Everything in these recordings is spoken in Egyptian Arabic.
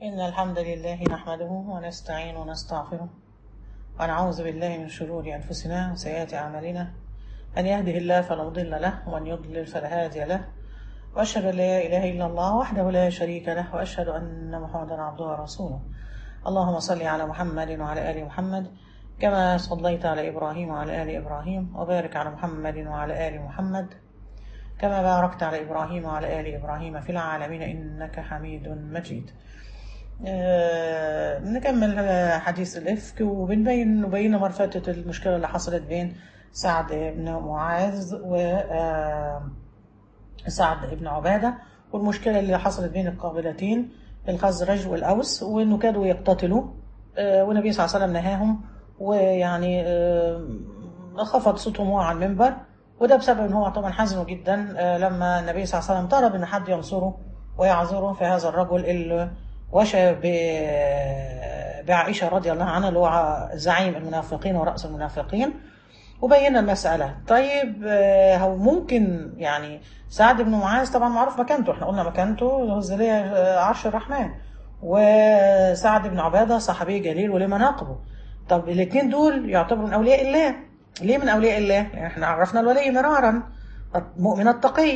إن الحمد لله نحمده ونستعين ونستغفره ونعوذ بالله من شرور أنفسنا وسيئات أعمالنا من يهده الله فلا مضل له ومن يضلل فلا هادي له وأشهد أن لا إله إلا الله وحده لا شريك له وأشهد أن محمدا عبده ورسوله اللهم صل على محمد وعلى آل محمد كما صليت على إبراهيم وعلى آل إبراهيم وبارك على محمد وعلى آل محمد كما باركت على إبراهيم وعلى آل إبراهيم في العالمين إنك حميد مجيد آه، نكمل آه، حديث الإفك وبنبين نبين مرة فاتت المشكلة اللي حصلت بين سعد بن معاذ و آه، سعد بن عبادة والمشكلة اللي حصلت بين القابلتين الخزرج والأوس وإنه كادوا يقتتلوا آه، والنبي صلى الله عليه وسلم نهاهم ويعني آه، خفض صوتهم هو على المنبر وده بسبب ان هو طبعا حزنوا جدا آه، لما النبي صلى الله عليه وسلم طلب ان حد ينصره ويعذره في هذا الرجل اللي وشى ب- بعائشة رضي الله عنها اللي هو زعيم المنافقين ورأس المنافقين وبينا المسألة طيب آه، هو ممكن يعني سعد بن معاذ طبعا معروف مكانته احنا قلنا مكانته اللي هو الزلية آه، عرش الرحمن وسعد بن عبادة صحابي جليل وليه مناقبه طب الاثنين دول يعتبروا من أولياء الله ليه من أولياء الله؟ يعني احنا عرفنا الولي مرارا المؤمن التقي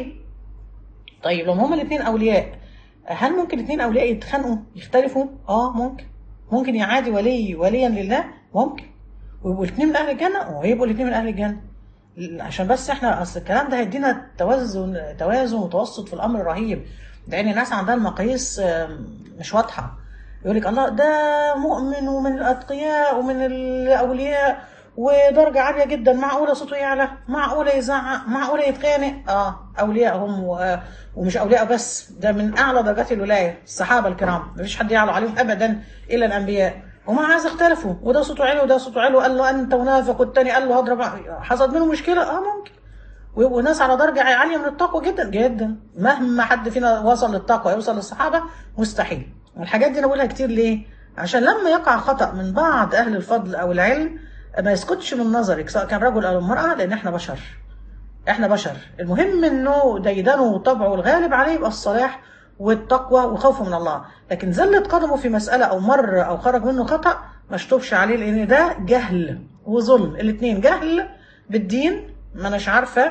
طيب لو هما الاثنين أولياء هل ممكن الاثنين أولياء يتخانقوا يختلفوا؟ اه ممكن ممكن يعادي ولي وليا لله ممكن ويبقوا الاثنين من أهل الجنة ويبقوا الاثنين من أهل الجنة عشان بس احنا اصل الكلام ده هيدينا توازن توازن وتوسط في الامر رهيب لان الناس عندها المقاييس آم، مش واضحه يقول لك الله ده مؤمن ومن الاتقياء ومن الاولياء ودرجه عاليه جدا معقوله صوته يعلى معقوله يزعق معقوله يتخانق اه اولياء هم و- ومش اولياء بس ده من اعلى درجات الولايه الصحابه الكرام مفيش حد يعلو عليهم ابدا الا الانبياء ومع هذا اختلفوا وده صوته عالي وده صوته عالي وقال له انت منافق والتاني قال له هضرب حصلت منهم مشكله اه ممكن ويبقوا ناس على درجه عاليه من التقوى جدا جدا مهما حد فينا وصل للتقوى يوصل للصحابه مستحيل والحاجات دي انا بقولها كتير ليه عشان لما يقع خطا من بعض اهل الفضل او العلم ما يسكتش من نظرك سواء كان رجل او امراه لان احنا بشر احنا بشر المهم انه ديدنه وطبعه الغالب عليه يبقى الصلاح والتقوى وخوفه من الله لكن زلة قدمه في مسألة او مر او خرج منه خطأ ما اشطبش عليه لان ده جهل وظلم الاثنين جهل بالدين ما اناش عارفة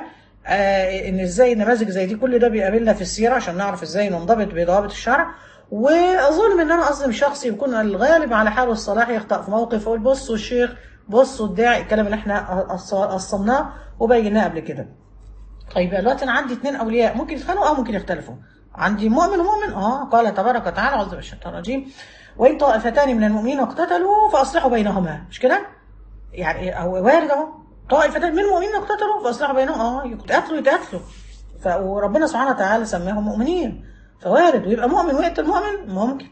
آه ان ازاي نماذج زي دي كل ده بيقابلنا في السيرة عشان نعرف ازاي ننضبط بضوابط الشرع وظلم ان انا اظلم شخص يكون الغالب على حاله الصلاح يخطأ في موقف اقول بصوا الشيخ بصوا الداعي الكلام اللي احنا اصلناه وبيناه قبل كده طيب دلوقتي انا عندي اثنين اولياء ممكن يتخانقوا اه ممكن يختلفوا عندي مؤمن ومؤمن اه قال تبارك وتعالى اعوذ بالله من الشيطان الرجيم وان طائفتان من المؤمنين اقتتلوا فاصلحوا بينهما مش كده؟ يعني او وارد اهو طائفتان من المؤمنين اقتتلوا فاصلحوا بينهم اه يتقاتلوا يتقاتلوا ف وربنا سبحانه وتعالى سماهم مؤمنين فوارد ويبقى مؤمن ويقتل مؤمن ممكن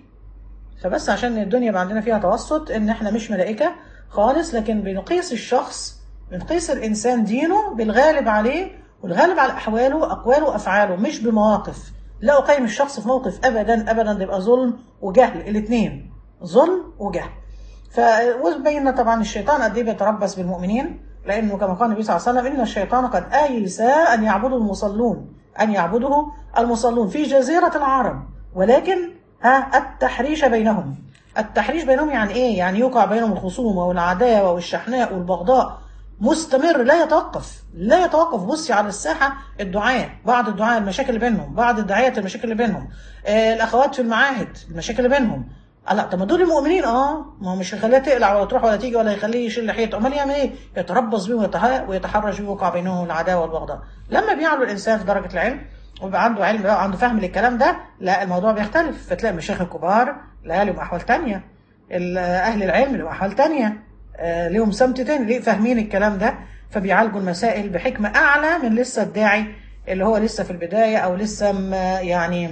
فبس عشان الدنيا يبقى عندنا فيها توسط ان احنا مش ملائكه خالص لكن بنقيس الشخص بنقيس الانسان دينه بالغالب عليه والغالب على احواله اقواله وافعاله مش بمواقف لا اقيم الشخص في موقف ابدا ابدا ده يبقى ظلم وجهل الاثنين ظلم وجهل ف وبينا طبعا الشيطان قد ايه بيتربص بالمؤمنين لانه كما قال النبي صلى الله عليه وسلم ان الشيطان قد ايس ان يعبده المصلون ان يعبده المصلون في جزيره العرب ولكن ها التحريش بينهم التحريش بينهم يعني ايه يعني يوقع بينهم الخصومه والعداوه والشحناء والبغضاء مستمر لا يتوقف لا يتوقف بصي على الساحه الدعاء بعض الدعاء المشاكل اللي بينهم بعض الداعيات المشاكل اللي بينهم آه الاخوات في المعاهد المشاكل اللي بينهم لا طب ما دول المؤمنين اه ما هو مش هيخليها تقلع ولا تروح ولا تيجي ولا يخليه يشيل لحيته امال يعمل ايه؟ يتربص بيه ويتح- ويتحرش بيه ويوقع بينهم العداوه والبغضاء لما بيعلو الانسان في درجه العلم ويبقى عنده علم بقى وعنده فهم للكلام ده لا الموضوع بيختلف فتلاقي مشايخ الكبار لا لهم احوال تانية ال- اهل العلم لهم احوال تانية آه، ليهم سمت تاني ليه فاهمين الكلام ده فبيعالجوا المسائل بحكمه اعلى من لسه الداعي اللي هو لسه في البدايه او لسه ما يعني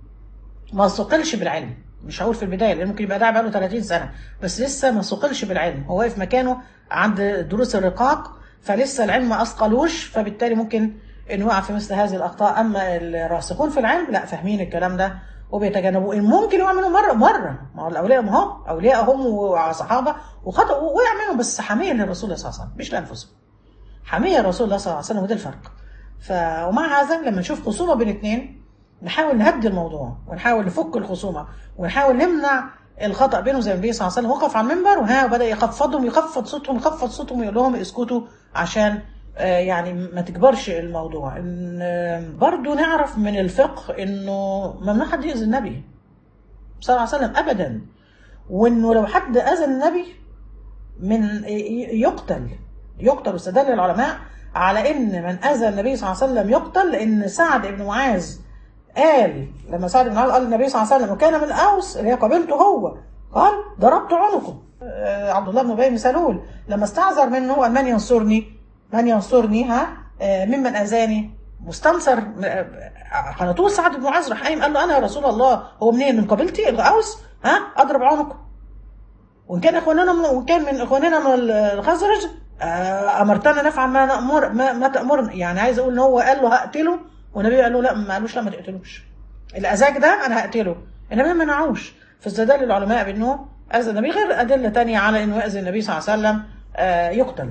ما ثقلش بالعلم مش هقول في البدايه لان ممكن يبقى داعي بقاله 30 سنه بس لسه ما ثقلش بالعلم هو واقف مكانه عند دروس الرقاق فلسه العلم ما اثقلوش فبالتالي ممكن انه يقع في مثل هذه الاخطاء اما الراسخون في العلم لا فاهمين الكلام ده وبيتجنبوا ان ممكن يقع منهم مره مره ما هو الاولياء ما هم اولياء هم وصحابه وخطأوا وقع منهم بس حميه للرسول صلى الله عليه وسلم مش لانفسهم حميه الرسول الله صلى الله عليه وسلم وده الفرق ف ومع هذا لما نشوف خصومه بين اثنين نحاول نهدي الموضوع ونحاول نفك الخصومه ونحاول نمنع الخطا بينهم زي النبي صلى الله عليه وسلم وقف على المنبر وها بدا يخفضهم يخفض صوتهم يخفض صوتهم ويقول لهم اسكتوا عشان آه، يعني ما تكبرش الموضوع ان آه، برضو نعرف من الفقه انه ممنوع حد يؤذي النبي صلى الله عليه وسلم ابدا وانه لو حد اذى النبي من ي- يقتل يقتل واستدل العلماء على ان من اذى النبي صلى الله عليه وسلم يقتل لان سعد بن معاذ قال لما سعد بن معاذ قال النبي صلى الله عليه وسلم وكان من الاوس اللي هي قبيلته هو قال ضربت عنقه آه، عبد الله بن ابي بن سلول لما استعذر منه قال من ينصرني من ينصرني ها آه، ممن اذاني مستنصر آه، على طول سعد بن معاذ راح قايم قال له انا يا رسول الله هو منين من قبيلتي الاوس ها اضرب عنقه وان كان اخواننا من وان كان من اخواننا من الخزرج آه، امرتنا نفعل ما نامر ما, ما تامرنا يعني عايز اقول ان هو قال له هقتله والنبي قال له لا ما قالوش لا ما تقتلوش اللي اذاك ده انا هقتله انما ما منعوش فاستدل العلماء بانه اذى النبي غير ادله تانية على انه ياذي النبي صلى الله عليه وسلم آه، يقتل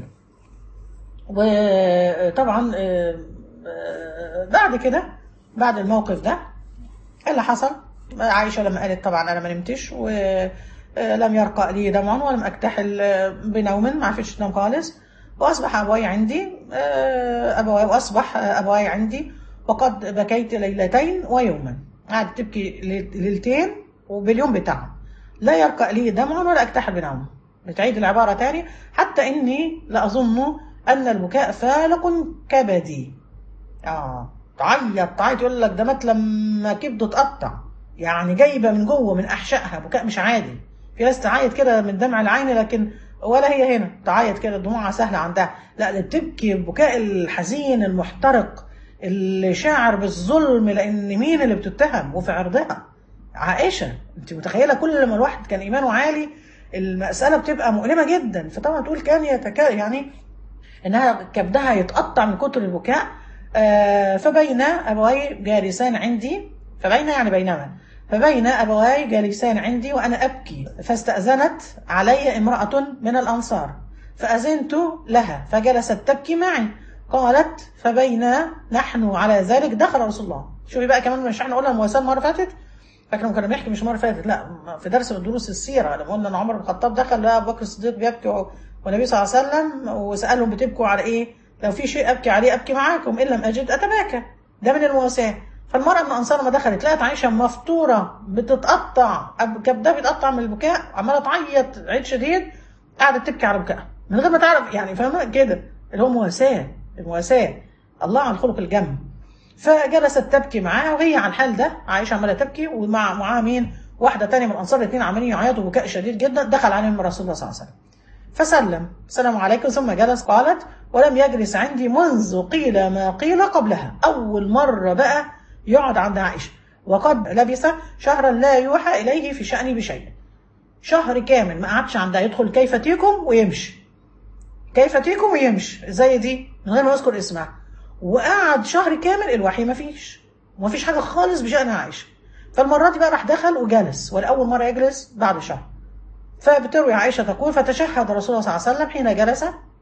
وطبعا آه، آه، بعد كده بعد الموقف ده إيه اللي حصل عائشة لما قالت طبعا أنا ما نمتش ولم يرقى لي دمع ولم أكتحل بنوم ما عرفتش تنام خالص وأصبح أبواي عندي آه، أبواي وأصبح أبواي عندي وقد بكيت ليلتين ويوما قعدت تبكي ليلتين وباليوم بتاعها لا يرقى لي دمع ولا أكتحل بنوم بتعيد العبارة تاني حتى إني لأظن أن البكاء فالق كبدي اه تعيط تعيط يقول لك ده مات لما كبده اتقطع يعني جايبه من جوه من احشائها بكاء مش عادي في ناس تعيط كده من دمع العين لكن ولا هي هنا تعيط كده دموعها سهله عندها لا ده بتبكي بكاء الحزين المحترق اللي شاعر بالظلم لان مين اللي بتتهم وفي عرضها عائشه انت متخيله كل لما الواحد كان ايمانه عالي المساله بتبقى مؤلمه جدا فطبعا تقول كان يتكا يعني انها كبدها يتقطع من كتر البكاء آه، فبين ابواي جالسان عندي فبين يعني بينما فبين ابواي جالسان عندي وانا ابكي فاستاذنت علي امراه من الانصار فاذنت لها فجلست تبكي معي قالت فبينا نحن على ذلك دخل رسول الله شوفي بقى كمان مش احنا قلنا المواساه المره اللي فاتت فاكر كنا بنحكي مش المره اللي فاتت لا في درس من دروس السيره لما قلنا ان عمر بن الخطاب دخل لقى ابو بكر الصديق بيبكي والنبي صلى الله عليه وسلم وسالهم بتبكوا على ايه؟ لو في شيء ابكي عليه ابكي معاكم ان لم اجد اتباكى ده من المواساه فالمراه من الانصار لما دخلت لقت عائشه مفطوره بتتقطع أب- كبدها بيتقطع من البكاء عماله تعيط عيد شديد قاعده تبكي على بكائها من غير ما تعرف يعني فاهمه كده اللي هو مواساه المواساه الله على الخلق الجم فجلست تبكي معاه وهي على الحال ده عائشه عماله تبكي ومع معاها مين واحده تانية من الانصار الاثنين عمالين يعيطوا بكاء شديد جدا دخل عليهم رسول الله صلى الله عليه وسلم فسلم السلام عليكم ثم جلس قالت ولم يجلس عندي منذ قيل ما قيل قبلها أول مرة بقى يقعد عند عائشة وقد لبث شهرا لا يوحى إليه في شأني بشيء شهر كامل ما قعدش عندها يدخل كيف تيكم ويمشي كيف تيكم ويمشي زي دي من غير ما يذكر اسمها وقعد شهر كامل الوحي ما فيش وما فيش حاجة خالص بشأن عائشة فالمرة دي بقى راح دخل وجلس والأول مرة يجلس بعد شهر فبتروي عائشة تقول فتشهد رسول الله صلى الله عليه وسلم حين جلس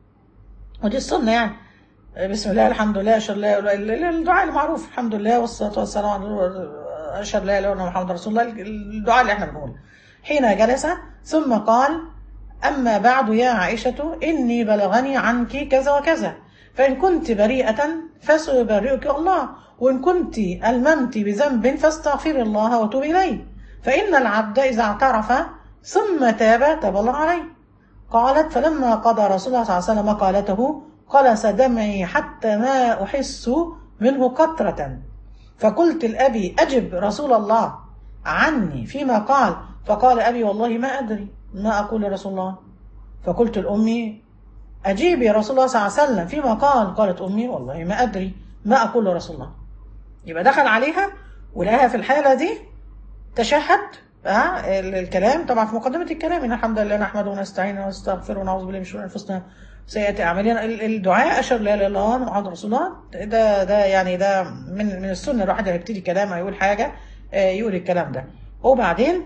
ودي السنة يعني بسم الله الحمد لله أشهد لا إله إلا الله الدعاء المعروف الحمد لله والصلاة والسلام على أشهد لا إله إلا الله محمد رسول الله الدعاء اللي احنا بنقوله حين جلس ثم قال أما بعد يا عائشة إني بلغني عنك كذا وكذا فإن كنت بريئة فسيبرئك الله وإن كنت ألممت بذنب فاستغفر الله وتوب إليه فإن العبد إذا اعترف ثم تاب تاب الله عليه قالت فلما قضى رسول الله صلى الله عليه وسلم قالته قلس دمعي حتى ما أحس منه قطرة فقلت لأبي أجب رسول الله عني فيما قال فقال أبي والله ما أدري ما أقول لرسول الله فقلت لأمي أجيبي رسول الله صلى الله عليه وسلم فيما قال قالت أمي والله ما أدري ما أقول لرسول الله يبقى دخل عليها ولقاها في الحالة دي تشهد آه الكلام طبعا في مقدمة الكلام إن الحمد لله نحمده ونستعينه ونستغفره ونعوذ بالله من شرور أنفسنا وسيئات أعمالنا الدعاء أشهر لا إله إلا الله محمد رسول الله ده ده يعني ده من من السنة الواحد هيبتدي كلام يقول حاجة آه يقول الكلام ده وبعدين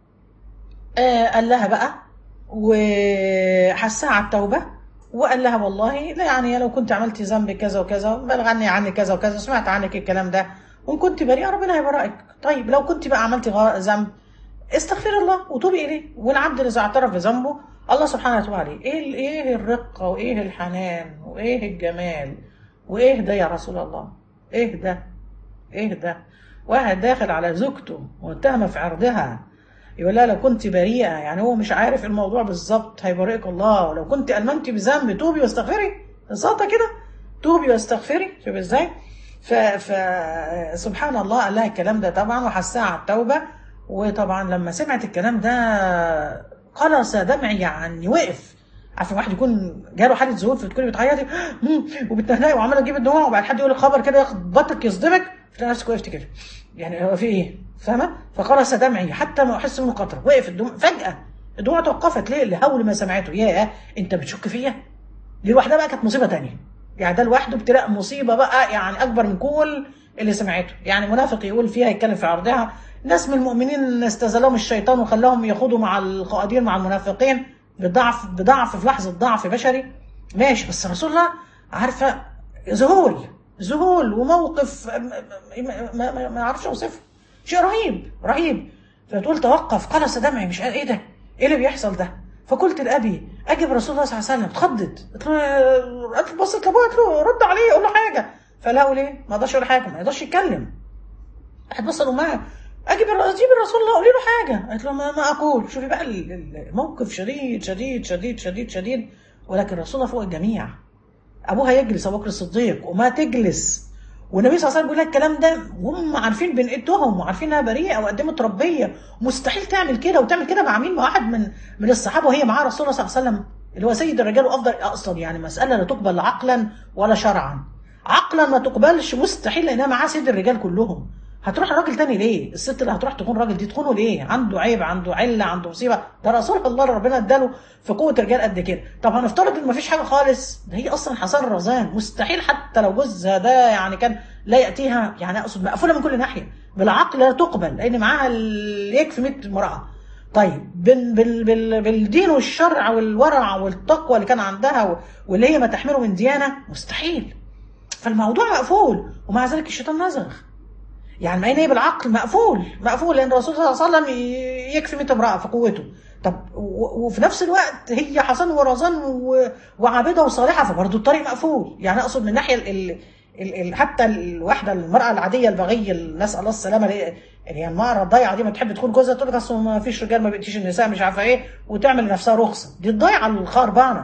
آه قال لها بقى وحسها على التوبة وقال لها والله لا يعني لو كنت عملت ذنب كذا وكذا بلغني عني كذا وكذا سمعت عنك الكلام ده وان كنت بريئه ربنا هيبرئك طيب لو كنت بقى عملتي غ- ذنب استغفر الله وتوبي اليه والعبد اذا اعترف بذنبه الله سبحانه يتوب عليه ايه ال- ايه الرقه وايه الحنان وايه الجمال وايه ده يا رسول الله ايه ده ايه ده واحد داخل على زوجته واتهم في عرضها يقول لها لو كنت بريئه يعني هو مش عارف الموضوع بالظبط هيبرئك الله ولو كنت المنتي بذنب توبي واستغفري ببساطه كده توبي واستغفري شوف ازاي ف... ف سبحان الله قال لها الكلام ده طبعا وحسها على التوبه وطبعا لما سمعت الكلام ده قلص دمعي يعني وقف عارف واحد يكون جاله حاله ذهول فتكوني بتعيطي وبتنهنقي وعماله تجيب الدموع وبعد حد يقول لك خبر كده يخبطك يصدمك تلاقي نفسك وقفت كده يعني هو في ايه فاهمه فقلص دمعي حتى ما احس منه قطره وقف الدموع فجاه الدموع توقفت ليه لهول ما سمعته ياه انت بتشك فيا دي لوحدها بقى كانت مصيبه تانية يعني ده لوحده ابتلاء مصيبه بقى يعني اكبر من كل اللي سمعته يعني منافق يقول فيها يتكلم في عرضها ناس من المؤمنين استزلهم الشيطان وخلاهم يخوضوا مع القائدين مع المنافقين بضعف بضعف في لحظه ضعف بشري ماشي بس رسول الله عارفه ذهول ذهول وموقف ما, ما, ما, ما اعرفش اوصفه شيء رهيب رهيب فتقول توقف قلص دمعي مش ايه ده ايه اللي بيحصل ده فقلت لابي اجب رسول الله صلى الله عليه وسلم اتخضت قلت له قلت بصيت لابوها قلت له رد عليه قول له حاجه فلا اقول ايه ما اقدرش اقول حاجه ما يقدرش يتكلم راحت بص لامها اجيب اجيب الرسول الله قولي له حاجه قالت له ما, ما اقول شوفي بقى الموقف شديد شديد شديد شديد شديد ولكن رسول الله فوق الجميع ابوها يجلس ابو بكر الصديق وما تجلس والنبي صلى الله عليه وسلم بيقول لك الكلام ده وهم عارفين بنقتهم وعارفين انها بريئه وقدمت ربيه مستحيل تعمل كده وتعمل كده مع مين؟ مع واحد من من الصحابه وهي معاه رسول الله صلى الله عليه وسلم اللي هو سيد الرجال وافضل اصلا يعني مساله لا تقبل عقلا ولا شرعا. عقلا ما تقبلش مستحيل لانها معاه سيد الرجال كلهم. هتروح لراجل تاني ليه؟ الست اللي هتروح تكون راجل دي تكونه ليه؟ عنده عيب، عنده عله، عنده مصيبه، ده رسول الله ربنا اداله في قوه الرجال قد كده، طب هنفترض ان مفيش حاجه خالص، ده هي اصلا حصان الرزان، مستحيل حتى لو جوزها ده يعني كان لا ياتيها يعني اقصد مقفوله من كل ناحيه، بالعقل لا تقبل لان معاها اللي يكفي 100 امراه. طيب بال بال بال بالدين والشرع والورع والتقوى اللي كان عندها واللي هي ما تحمله من ديانه مستحيل. فالموضوع مقفول ومع ذلك الشيطان نزغ. يعني ما هي بالعقل مقفول مقفول لان الرسول صلى الله عليه وسلم يكفي 100 امراه في قوته طب وفي نفس الوقت هي حصان ورزان وعابده وصالحه فبرضه الطريق مقفول يعني اقصد من الناحيه ال ال حتى الواحده المراه العاديه البغيه نسال الله السلامه اللي هي المراه الضايعه دي ما تحب تكون جوزها تقول لك اصل ما فيش رجال ما بيأتيش النساء مش عارفه ايه وتعمل لنفسها رخصه دي الضايعه الخربانه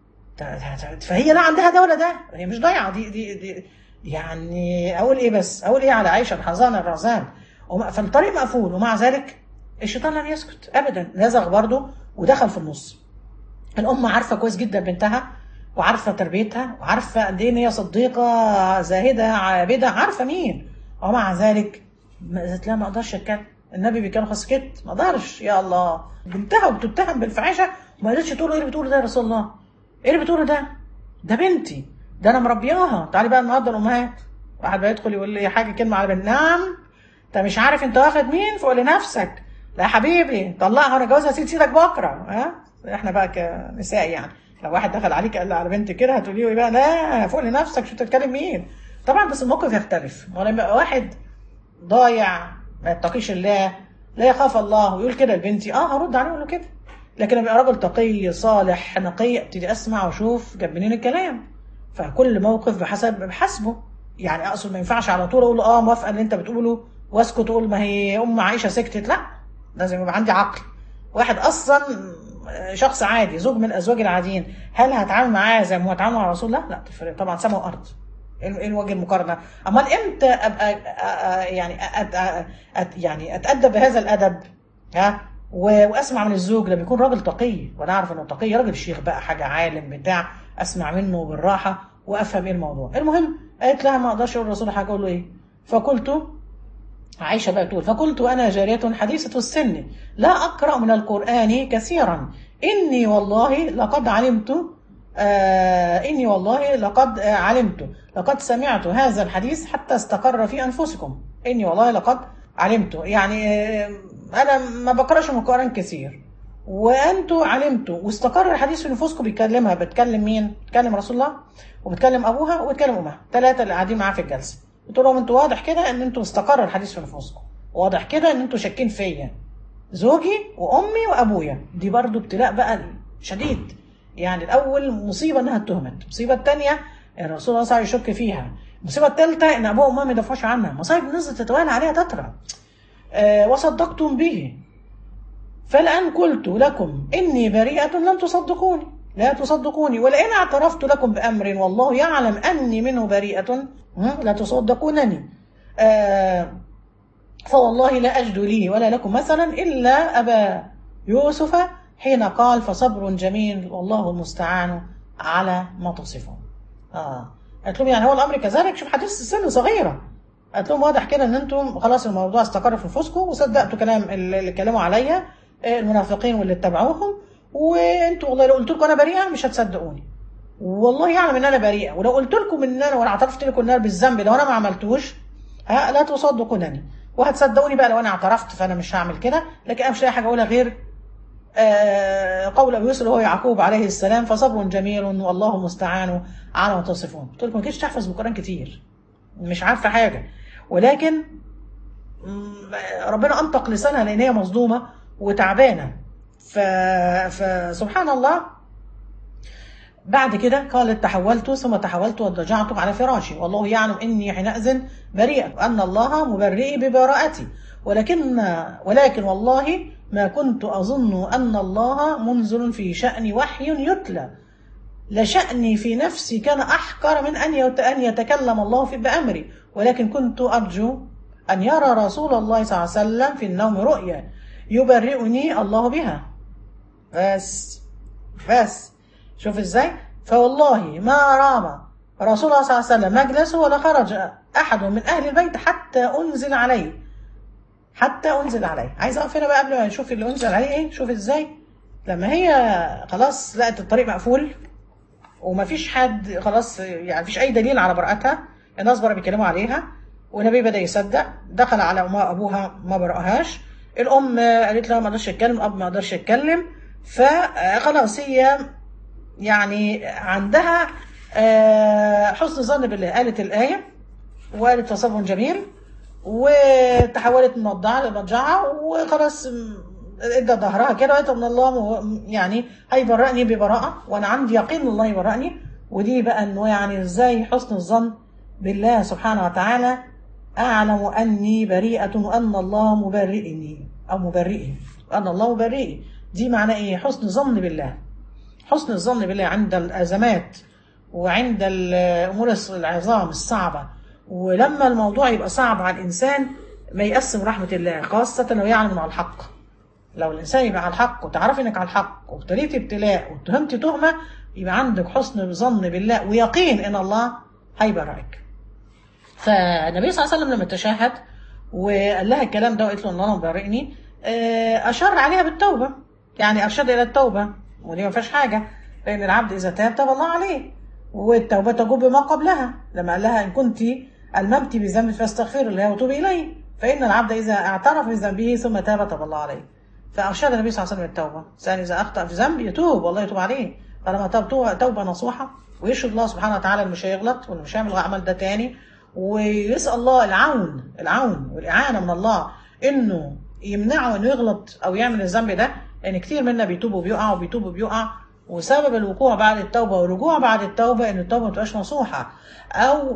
فهي لا عندها ده ولا ده هي مش ضايعه دي دي, دي يعني اقول ايه بس اقول ايه على عائشه الحزان الرزان فالطريق مقفول ومع ذلك الشيطان لم يسكت ابدا نزغ برضه ودخل في النص الام عارفه كويس جدا بنتها وعارفه تربيتها وعارفه قد ايه هي صديقه زاهده عابده عارفه مين ومع ذلك قالت لها ما اقدرش اتكلم النبي بيتكلم سكت ما اقدرش يا الله بنتها وبتتهم بالفحاشه وما قدرتش تقول ايه اللي بتقوله ده يا رسول الله ايه اللي بتقوله ده ده بنتي ده انا مربياها تعالي بقى النهارده الامهات واحد بقى يدخل يقول لي حاجه كلمه على بنت نعم انت مش عارف انت واخد مين فوق لنفسك لا يا حبيبي طلقها وانا جوزها سيد سيدك بكره ها احنا بقى كنساء يعني لو واحد دخل عليك قال على بنت كده هتقولي له بقى لا فوق لنفسك شو تتكلم مين طبعا بس الموقف يختلف ولما يبقى واحد ضايع ما يتقيش الله لا يخاف الله ويقول كده لبنتي اه هرد عليه اقول له كده لكن ابقى راجل تقي صالح نقي ابتدي اسمع واشوف جاب منين الكلام فكل موقف بحسب بحسبه يعني اقصد ما ينفعش على طول اقول اه موافقه اللي انت بتقوله واسكت اقول ما هي ام عائشه سكتت لا لازم يبقى عندي عقل واحد اصلا شخص عادي زوج من الازواج العاديين هل هتعامل معاه زي ما هو اتعامل مع رسول الله لا تفرق طبعا سماء وارض ايه الوجه المقارنه امال امتى ابقى يعني أت يعني اتادب بهذا الادب ها واسمع من الزوج لما يكون راجل تقي وانا اعرف انه تقي راجل شيخ بقى حاجه عالم بتاع اسمع منه بالراحه وافهم ايه الموضوع المهم قالت لها ما اقدرش اقول للرسول حاجه اقول له ايه فقلت عائشه بقى تقول فقلت انا جاريه حديثه السن لا اقرا من القران كثيرا اني والله لقد علمت آه اني والله لقد آه علمت لقد سمعت هذا الحديث حتى استقر في انفسكم اني والله لقد علمت يعني آه انا ما بقراش من القران كثير وانتوا علمتوا واستقر الحديث في نفوسكم بيكلمها بتكلم مين؟ بتكلم رسول الله وبتكلم ابوها وبتكلم امها ثلاثه اللي قاعدين معاه في الجلسه قلت لهم انتوا واضح كده ان انتوا استقر الحديث في نفوسكم واضح كده ان انتوا شاكين فيا زوجي وامي وابويا دي برضو ابتلاء بقى شديد يعني الاول مصيبه انها اتهمت المصيبه الثانيه الرسول صلى الله عليه وسلم يشك فيها المصيبه الثالثه ان ابوها وامها ما يدافعوش عنها مصايب نزلت تتوالى عليها تترى آه وصدقتم به فالآن قلت لكم إني بريئة لن تصدقوني لا تصدقوني ولئن اعترفت لكم بأمر والله يعلم أني منه بريئة لا تصدقونني آه فوالله لا أجد لي ولا لكم مثلا إلا أبا يوسف حين قال فصبر جميل والله المستعان على ما تصفون آه. قالت لهم يعني هو الأمر كذلك شوف حديث السن صغيرة قالت لهم واضح كده ان انتم خلاص الموضوع استقر في نفوسكم وصدقتوا كلام اللي اتكلموا عليا المنافقين واللي اتبعوهم وانتوا والله لو قلت لكم انا بريئه مش هتصدقوني والله يعلم ان انا بريئه ولو قلت لكم ان انا وانا اعترفت لكم ان انا بالذنب ده وانا ما عملتوش ها لا تصدقونني وهتصدقوني بقى لو انا اعترفت فانا مش هعمل كده لكن انا مش لاقي حاجه اقولها غير آه قول ابو يوسف اللي هو يعقوب عليه السلام فصبر جميل والله المستعان على ما تصفون قلت لكم ما كنتش تحفظ بالقران كتير مش عارفه حاجه ولكن ربنا انطق لسانها لان هي مصدومه وتعبانه ف... فسبحان الله بعد كده قالت تحولت ثم تحولت واضطجعت على فراشي والله يعلم اني حينئذ بريئه وان الله مبرئي ببراءتي ولكن ولكن والله ما كنت اظن ان الله منزل في شان وحي يتلى لشأني في نفسي كان أحقر من أن أن يتكلم الله في بأمري ولكن كنت أرجو أن يرى رسول الله صلى الله عليه وسلم في النوم رؤيا يبرئني الله بها بس بس شوف ازاي فوالله ما رام رسول الله صلى الله عليه وسلم مجلسه ولا خرج أحد من أهل البيت حتى أنزل عليه حتى أنزل عليه عايز أقف هنا بقى قبل ما نشوف اللي أنزل عليه إيه شوف ازاي لما هي خلاص لقت الطريق مقفول ومفيش حد خلاص يعني مفيش اي دليل على براءتها الناس بقى بيتكلموا عليها والنبي بدا يصدق دخل على امها ابوها ما برأهاش الام قالت لها ما اقدرش اتكلم الاب ما اقدرش يتكلم فخلاص هي يعني عندها حسن ظن بالله قالت الايه وقالت تصرف جميل وتحولت من مضجعه لمضجعه وخلاص ادى ظهرها كده وقالت ان الله يعني هيبرأني ببراءة وانا عندي يقين ان الله يبرأني ودي بقى انه يعني ازاي حسن الظن بالله سبحانه وتعالى اعلم اني بريئة وان الله مبرئني او مبرئي وان الله مبرئي دي معناه ايه حسن ظن بالله حسن الظن بالله عند الازمات وعند الامور العظام الصعبة ولما الموضوع يبقى صعب على الانسان ما يقسم رحمة الله خاصة لو يعلم على الحق لو الانسان يبقى على الحق وتعرفي انك على الحق وابتليتي ابتلاء واتهمتي تهمه يبقى عندك حسن ظن بالله ويقين ان الله هيبرئك. فالنبي صلى الله عليه وسلم لما تشهد وقال لها الكلام ده وقالت له ان الله مبرئني اشار عليها بالتوبه يعني ارشد الى التوبه ودي ما فيهاش حاجه لان العبد اذا تاب تاب الله عليه والتوبه تجوب ما قبلها لما قال لها ان كنت الممت بذنب فاستغفر الله وتوب اليه فان العبد اذا اعترف بذنبه ثم تاب تاب الله عليه. فأرشد النبي صلى الله عليه وسلم التوبة الإنسان إذا أخطأ في ذنب يتوب والله يتوب عليه فلما تاب توبة نصوحة ويشهد الله سبحانه وتعالى إنه مش هيغلط وإنه مش هيعمل العمل ده تاني ويسأل الله العون العون والإعانة من الله إنه يمنعه إنه يغلط أو يعمل الذنب ده لأن كتير منا بيتوب وبيقع وبيتوب وبيقع وسبب الوقوع بعد التوبة والرجوع بعد التوبة إن التوبة ما تبقاش نصوحة أو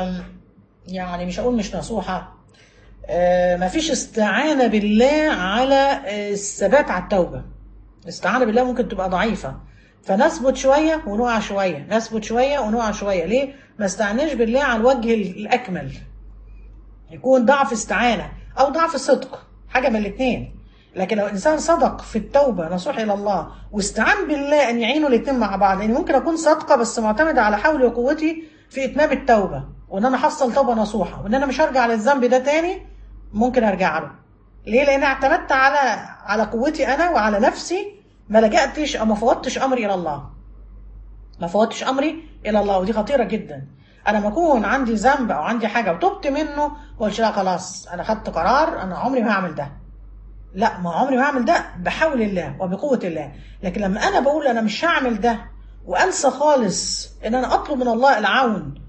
يعني مش هقول مش نصوحة ما فيش استعانة بالله على الثبات على التوبة الاستعانة بالله ممكن تبقى ضعيفة فنثبت شوية ونقع شوية نثبت شوية ونقع شوية ليه؟ ما استعناش بالله على الوجه الأكمل يكون ضعف استعانة أو ضعف صدق حاجة من الاثنين لكن لو إنسان صدق في التوبة نصوح إلى الله واستعان بالله أن يعينوا الاثنين مع بعض يعني ممكن أكون صادقة بس معتمدة على حولي وقوتي في إتمام التوبة وإن أنا أحصل توبة نصوحة وإن أنا مش هرجع للذنب ده تاني ممكن ارجع له ليه لان اعتمدت على على قوتي انا وعلى نفسي ما لجأتش او ما فوضتش امري الى الله ما فوضتش امري الى الله ودي خطيره جدا انا ما اكون عندي ذنب او عندي حاجه وتبت منه وقلت لا خلاص انا خدت قرار انا عمري ما هعمل ده لا ما عمري ما هعمل ده بحول الله وبقوه الله لكن لما انا بقول انا مش هعمل ده وانسى خالص ان انا اطلب من الله العون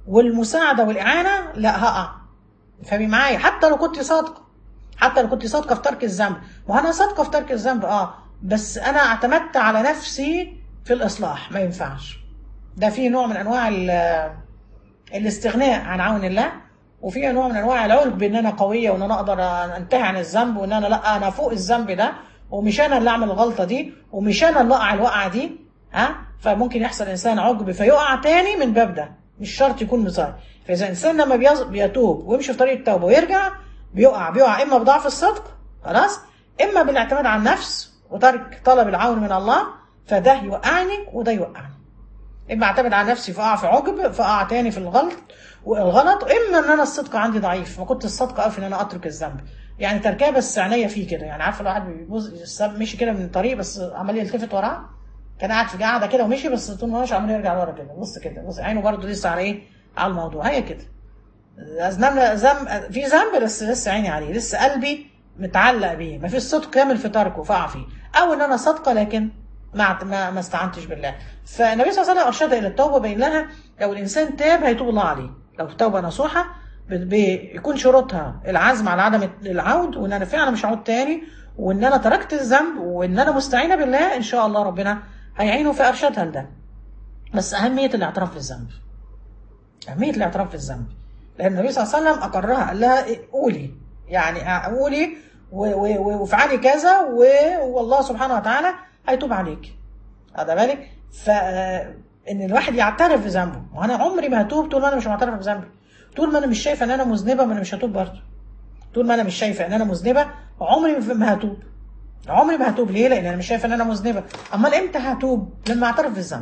والمساعده والاعانه لا هقع فهمي معايا حتى لو كنت صادقه حتى لو كنت صادقه في ترك الذنب وانا صادقه في ترك الذنب اه بس انا اعتمدت على نفسي في الاصلاح ما ينفعش ده فيه نوع من انواع ال- الاستغناء عن عون الله وفي نوع من انواع العجب ان انا قويه وان انا اقدر انتهي عن الذنب وان انا لا انا فوق الذنب ده ومش انا اللي اعمل الغلطه دي ومش انا اللي اقع الوقعه دي ها فممكن يحصل انسان عجب فيقع تاني من باب ده مش شرط يكون مصاب فاذا الانسان لما بيز- بيتوب ويمشي في طريق التوبه ويرجع بيقع بيقع اما بضعف الصدق خلاص اما بالاعتماد على النفس وترك طلب العون من الله فده يوقعني وده يوقعني اما اعتمد على نفسي فاقع في عجب فاقع تاني في الغلط والغلط اما ان انا الصدق عندي ضعيف ما كنت الصدق قوي في ان انا اترك الذنب يعني تركيا بس عينيا فيه كده يعني عارفه الواحد بيبص السب- مشي كده من الطريق بس عمال يلتفت وراه كان قاعد في قاعده كده ومشي بس طول ما هو ماشي عمال يرجع لورا كده بص كده بص عينه برضه لسه على ايه على الموضوع هي كده أذنب ذنب في ذنب بس لسه عيني عليه لسه قلبي متعلق بيه ما فيش صدق كامل في تركه فاقع فيه او ان انا صادقه لكن ما ما, ما استعنتش بالله فالنبي صلى الله عليه وسلم ارشد الى التوبه بين لها لو الانسان تاب هيتوب الله عليه لو توبه نصوحه ب- بيكون شروطها العزم على عدم العود وان انا فعلا مش هعود تاني وان انا تركت الذنب وان انا مستعينه بالله ان شاء الله ربنا هيعينه في ارشادها لده بس اهميه الاعتراف بالذنب أهمية الاعتراف بالذنب لأن النبي صلى الله عليه وسلم أقرها قال لها إيه؟ قولي يعني قولي و- و- و- وافعلي كذا و- والله سبحانه وتعالى هيتوب عليك هذا بالك فإن الواحد يعترف بذنبه وأنا عمري ما هتوب طول ما أنا مش معترف بذنبي طول ما أنا مش شايفة إن أنا مذنبة ما أنا مش هتوب برضه طول ما أنا مش شايفة إن أنا مذنبة عمري ما هتوب عمري ما هتوب ليه؟ لأن أنا مش شايفة إن أنا مذنبة أمال إمتى هتوب؟ لما أعترف بالذنب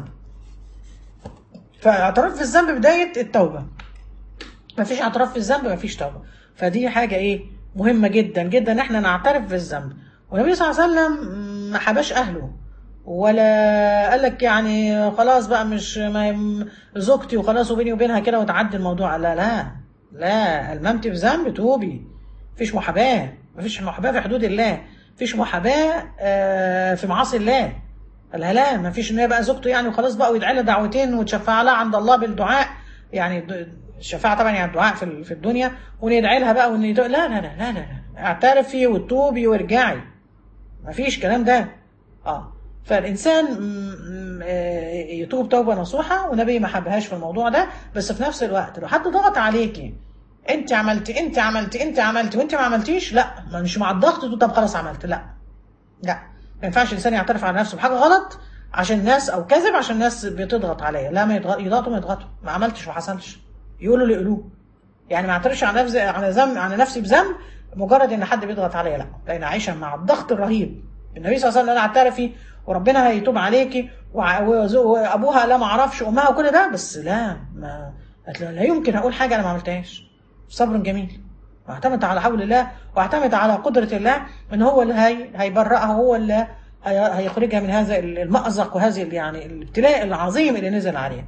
فاعتراف بالذنب بداية التوبة مفيش اعتراف بالذنب مفيش توبة فدي حاجة ايه مهمة جدا جدا ان احنا نعترف بالذنب والنبي صلى الله عليه وسلم ما حباش اهله ولا قال لك يعني خلاص بقى مش ما يم- زوجتي وخلاص وبيني وبينها كده وتعدي الموضوع لا لا لا الممت بذنب توبي مفيش محاباة مفيش محاباة في حدود الله مفيش محاباة آه، في معاصي الله قال لها لا ما فيش ان هي بقى زوجته يعني وخلاص بقى ويدعي لها دعوتين وتشفع لها عند الله بالدعاء يعني د- الشفاعه طبعا يعني الدعاء في ال- في الدنيا وندعي لها بقى ون لا لا لا لا لا, لا. اعترفي وتوبي وارجعي ما فيش كلام ده اه فالانسان م- م- آه، يتوب توبه نصوحه والنبي ما حبهاش في الموضوع ده بس في نفس الوقت لو حد ضغط عليكي انت عملتي انت عملتي انت عملتي وانت ما عملتيش لا ما مش مع الضغط تقول طب خلاص عملت لا لا ما ينفعش الانسان يعترف على نفسه بحاجه غلط عشان الناس او كذب عشان الناس بتضغط عليا لا ما يضغط يضغطوا ما يضغطوا ما عملتش ما حصلش يقولوا اللي يقولوه يعني ما اعترفش على نفسي على ذنب على نفسي بذنب مجرد ان حد بيضغط عليا لا لان عايشه مع الضغط الرهيب النبي صلى الله عليه وسلم قال اعترفي وربنا هيتوب عليكي وع- وزو- وابوها لا ما اعرفش امها وكل ده بس لا ما قالت له لا يمكن اقول حاجه انا ما عملتهاش صبر جميل واعتمد على حول الله واعتمد على قدرة الله ان هو اللي هي هيبرأها هو اللي هي- هيخرجها من هذا المأزق وهذه ال- يعني الابتلاء العظيم اللي نزل عليها.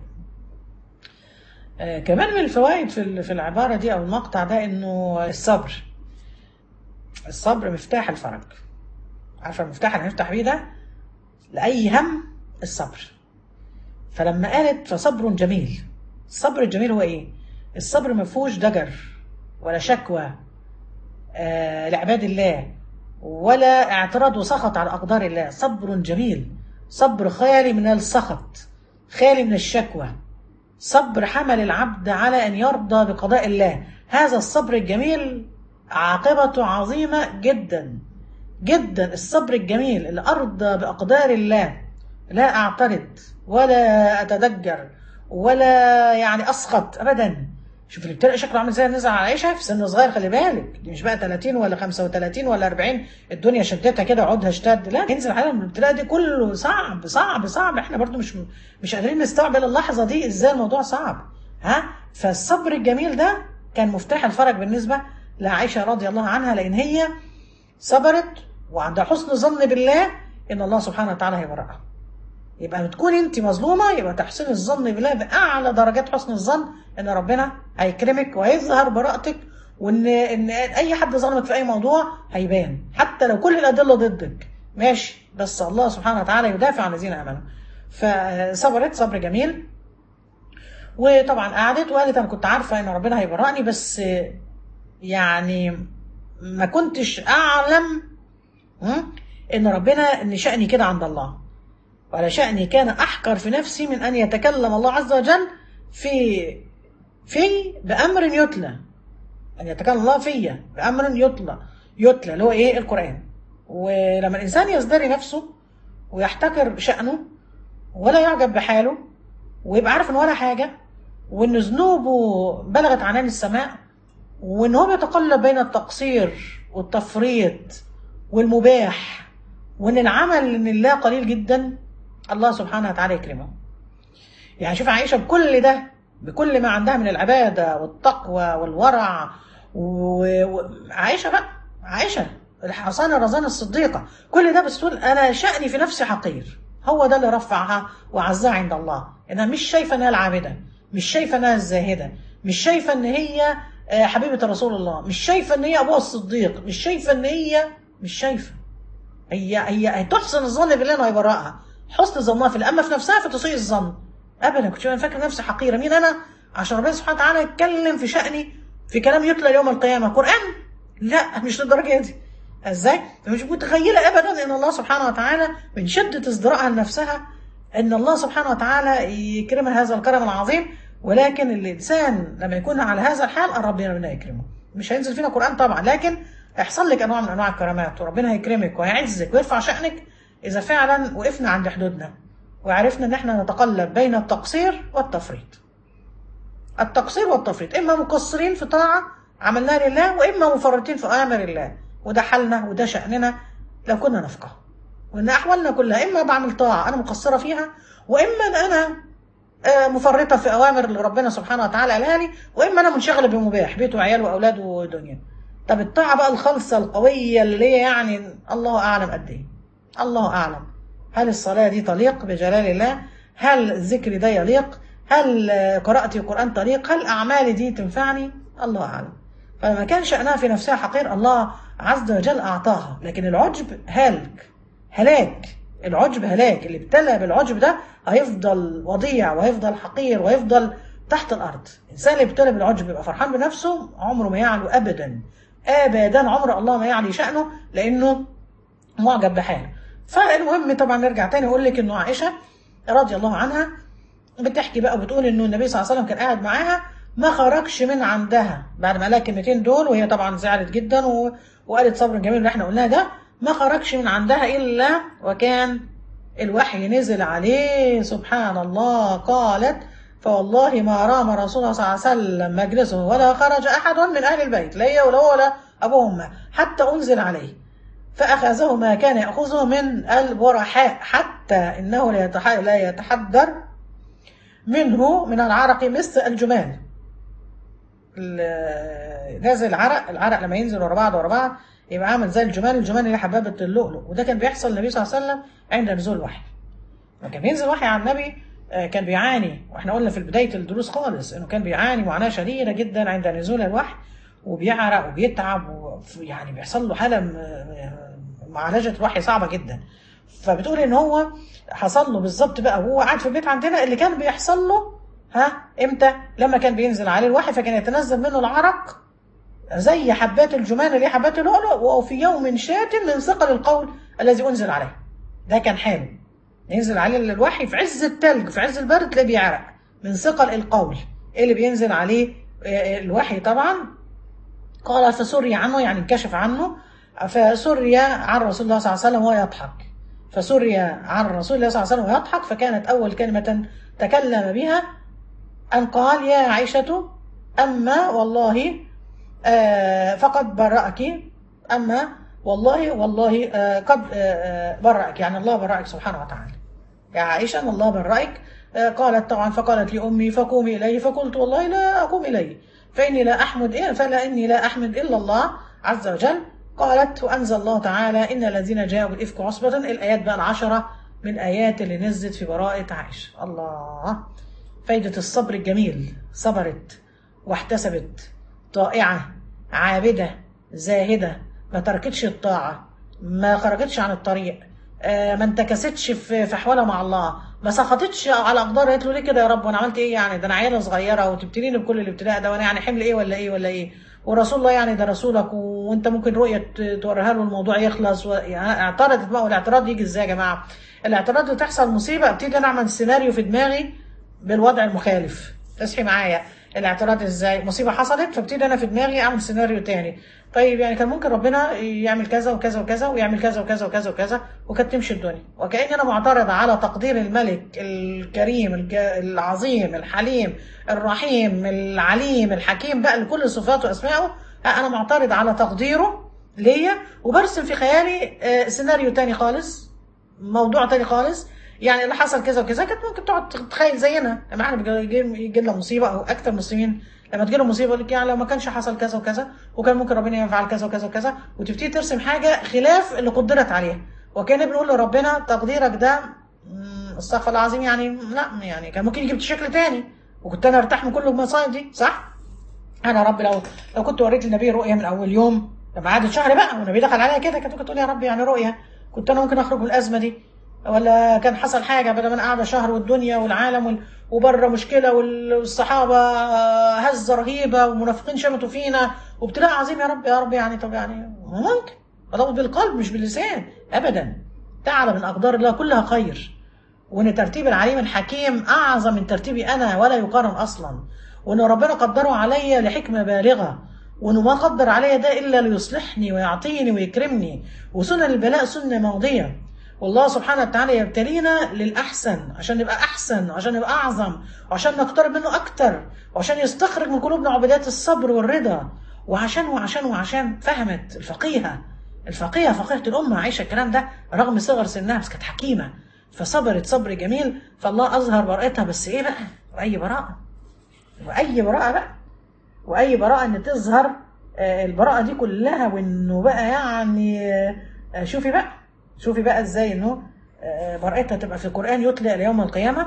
آه كمان من الفوائد في ال- في العبارة دي او المقطع ده انه الصبر الصبر مفتاح الفرج. عارفة المفتاح اللي هنفتح بيه ده لأي هم الصبر. فلما قالت فصبر جميل الصبر الجميل هو ايه؟ الصبر ما فيهوش ضجر ولا شكوى آه لعباد الله ولا اعتراض وسخط على أقدار الله صبر جميل صبر خالي من السخط خالي من الشكوى صبر حمل العبد على أن يرضى بقضاء الله هذا الصبر الجميل عاقبته عظيمة جدا جدا الصبر الجميل اللي أرضى بأقدار الله لا أعترض ولا أتدجر ولا يعني أسخط أبدا شوف الابتلاء شكله عامل زي اللي نزل على عائشة في سن صغير خلي بالك دي مش بقى 30 ولا 35 ولا 40 الدنيا شدتها كده عودها اشتد لا ينزل عليها من الابتلاء دي كله صعب صعب صعب احنا برضو مش مش قادرين نستوعب اللحظة دي ازاي الموضوع صعب ها فالصبر الجميل ده كان مفتاح الفرج بالنسبة لعائشة رضي الله عنها لأن هي صبرت وعندها حسن ظن بالله ان الله سبحانه وتعالى هيبرأها يبقى بتكون انت مظلومه يبقى تحسين الظن بالله باعلى درجات حسن الظن ان ربنا هيكرمك وهيظهر براءتك وان ان اي حد ظلمك في اي موضوع هيبان حتى لو كل الادله ضدك ماشي بس الله سبحانه وتعالى يدافع عن الذين امنوا فصبرت صبر جميل وطبعا قعدت وقالت انا كنت عارفه ان ربنا هيبرأني بس يعني ما كنتش اعلم م? ان ربنا ان شأني كده عند الله ولا شأني كان احقر في نفسي من ان يتكلم الله عز وجل في في بامر يتلى ان يتكلم الله فيا بامر يتلى يتلى اللي هو ايه القران ولما الانسان يزدري نفسه ويحتكر شأنه ولا يعجب بحاله ويبقى عارف ان ولا حاجه وان ذنوبه بلغت عنان السماء وان هو بيتقلب بين التقصير والتفريط والمباح وان العمل لله قليل جدا الله سبحانه وتعالى يكرمه يعني شوف عائشه بكل ده بكل ما عندها من العباده والتقوى والورع وعائشه بقى عائشه الحصانه الرزانه الصديقه كل ده بس تقول انا شأني في نفسي حقير هو ده اللي رفعها وعزها عند الله انها مش شايفه انها العابده مش شايفه انها الزاهده مش شايفه ان هي حبيبه رسول الله مش شايفه ان هي ابوها الصديق مش شايفه ان هي مش شايفه هي هي, هي تحسن الظن بالله انه هيبرأها حسن ظنها في الله اما في نفسها فتسيء الظن ابدا كنت انا فاكر نفسي حقيره مين انا عشان ربنا سبحانه وتعالى يتكلم في شأني في كلام يتلى يوم القيامه قرآن لا مش للدرجه دي ازاي مش متخيله ابدا ان الله سبحانه وتعالى من شده ازدراءها لنفسها ان الله سبحانه وتعالى يكرمها هذا الكرم العظيم ولكن الانسان لما يكون على هذا الحال ربنا ربنا يكرمه مش هينزل فينا قران طبعا لكن يحصل لك انواع من انواع الكرامات وربنا هيكرمك وهيعزك ويرفع شانك اذا فعلا وقفنا عند حدودنا وعرفنا ان احنا نتقلب بين التقصير والتفريط التقصير والتفريط اما مقصرين في طاعه عملناها لله واما مفرطين في اوامر الله وده حالنا وده شأننا لو كنا نفقه وإن أحوالنا كلها إما بعمل طاعة أنا مقصرة فيها وإما أن أنا مفرطة في أوامر اللي ربنا سبحانه وتعالى قالها لي وإما أنا منشغلة بمباح بيت وعيال وأولاد ودنيا طب الطاعة بقى الخالصة القوية اللي هي يعني الله أعلم قد إيه الله أعلم هل الصلاة دي تليق بجلال الله هل الذكر ده يليق هل قراءتي القرآن تليق هل أعمالي دي تنفعني الله أعلم فلما كان شأنها في نفسها حقير الله عز وجل أعطاها لكن العجب هالك هلاك العجب هلاك اللي ابتلى بالعجب ده هيفضل وضيع وهيفضل حقير وهيفضل تحت الأرض الإنسان اللي ابتلى بالعجب يبقى فرحان بنفسه عمره ما يعلو أبدا أبدا عمر الله ما يعلي شأنه لأنه معجب بحاله فالمهم طبعا نرجع تاني أقول لك إنه عائشة رضي الله عنها بتحكي بقى وبتقول إنه النبي صلى الله عليه وسلم كان قاعد معاها ما خرجش من عندها بعد ما قالها الكلمتين دول وهي طبعا زعلت جدا و... وقالت صبر جميل اللي احنا قلناه ده ما خرجش من عندها الا وكان الوحي نزل عليه سبحان الله قالت فوالله ما رام رسول الله صلى الله عليه وسلم مجلسه ولا خرج احد من اهل البيت لا هي ولا هو ولا ابوهم حتى انزل عليه فاخذه ما كان ياخذه من الورحاء حتى انه لا يتحدر منه من العرق مثل الجمال نازل العرق العرق لما ينزل ورا بعض ورا بعض يبقى عامل زي الجمال الجمال اللي حبابه اللؤلؤ وده كان بيحصل للنبي صلى الله عليه وسلم عند نزول الوحي لما كان بينزل وحي على النبي كان بيعاني واحنا قلنا في بدايه الدروس خالص انه كان بيعاني معاناه شديده جدا عند نزول الوحي وبيعرق وبيتعب ويعني بيحصل له حاله معالجه الوحي صعبه جدا فبتقول ان هو حصل له بالظبط بقى وهو قاعد في البيت عندنا اللي كان بيحصل له ها امتى لما كان بينزل عليه الوحي فكان يتنزل منه العرق زي حبات الجمان اللي هي حبات اللؤلؤ وفي يوم شات من ثقل القول الذي انزل عليه ده كان حاله ينزل عليه الوحي في عز التلج في عز البرد تلاقيه بيعرق من ثقل القول اللي بينزل عليه الوحي طبعا قال فسري عنه يعني انكشف عنه فسري عن رسول الله صلى الله عليه وسلم وهو يضحك فسري عن رسول الله صلى الله عليه وسلم ويضحك فكانت أول كلمة تكلم بها أن قال يا عائشة أما والله آه فقد برأك أما والله والله آه قد آه برأك يعني الله برأك سبحانه وتعالى يا عائشة أن الله برأك قالت طبعا فقالت لي أمي فقومي إليه فقلت والله لا أقوم إليه فإني لا أحمد إيه فلا إني لا أحمد إلا الله عز وجل قالت وأنزل الله تعالى إن الذين جاءوا بالإفك عصبة الآيات بقى العشرة من آيات اللي نزلت في براءة عائشة الله فايدة الصبر الجميل صبرت واحتسبت طائعة عابدة زاهدة ما تركتش الطاعة ما خرجتش عن الطريق آه، ما انتكستش في في احوالها مع الله ما سخطتش على اقدار قالت له ليه كده يا رب وانا عملت ايه يعني ده انا عيله صغيره وتبتليني بكل الابتلاء ده وانا يعني حمل ايه ولا ايه ولا ايه ورسول الله يعني ده رسولك وانت ممكن رؤيه ت- توريها له الموضوع يخلص و... يعني اعترضت بقى والاعتراض يجي ازاي يا جماعه الاعتراض تحصل مصيبه ابتدي انا اعمل سيناريو في دماغي بالوضع المخالف تصحي معايا الاعتراض ازاي مصيبه حصلت فابتدي انا في دماغي اعمل سيناريو تاني طيب يعني كان ممكن ربنا يعمل كذا وكذا وكذا ويعمل كذا وكذا وكذا وكذا وكانت تمشي الدنيا وكاني انا معترض على تقدير الملك الكريم الج- العظيم الحليم الرحيم العليم الحكيم بقى لكل صفاته واسمائه انا معترض على تقديره ليا وبرسم في خيالي آه، سيناريو تاني خالص موضوع تاني خالص يعني اللي حصل كذا وكذا كانت ممكن تقعد تتخيل زينا لما احنا بيجي يجي لنا مصيبه او اكثر المسلمين لما تجي لهم مصيبه يقول لك يعني لو ما كانش حصل كذا وكذا وكان ممكن ربنا يفعل كذا وكذا وكذا وتبتدي ترسم حاجه خلاف اللي قدرت عليها وكان بنقول لربنا تقديرك ده مم، استغفر الله العظيم يعني لا يعني كان ممكن يجيب بشكل تاني وكنت انا ارتاح من كل المصايب دي صح؟ انا يا رب لو لو كنت وريت النبي رؤيه من اول يوم لما عدت شهر بقى والنبي دخل عليا كده كانت ممكن تقول يا رب يعني رؤيه كنت انا ممكن اخرج من الازمه دي ولا كان حصل حاجه بدل ما انا قاعده شهر والدنيا والعالم وال- وبره مشكله وال- والصحابه هزه رهيبه والمنافقين شمتوا فينا وابتلاء عظيم يا رب يا رب يعني طب يعني ممكن ولو بالقلب مش باللسان ابدا تعلم من اقدار الله كلها خير وان ترتيب العليم الحكيم اعظم من ترتيبي انا ولا يقارن اصلا وان ربنا قدره عليا لحكمه بالغه وانه ما قدر عليا ده الا ليصلحني ويعطيني ويكرمني وسنن البلاء سنه ماضيه والله سبحانه وتعالى يبتلينا للاحسن عشان نبقى احسن وعشان نبقى اعظم وعشان نقترب منه اكتر وعشان يستخرج من قلوبنا عبودات الصبر والرضا وعشان وعشان وعشان فهمت الفقيهه الفقيهه فقيهه الامه عايشه الكلام ده رغم صغر سنها بس كانت حكيمه فصبرت صبر جميل فالله اظهر براءتها بس ايه بقى واي براءه واي براءه بقى واي براءه ان تظهر آه، البراءه دي كلها وانه بقى يعني آه، شوفي بقى شوفي بقى ازاي انه آه، براءتها تبقى في القران يتلى ليوم القيامه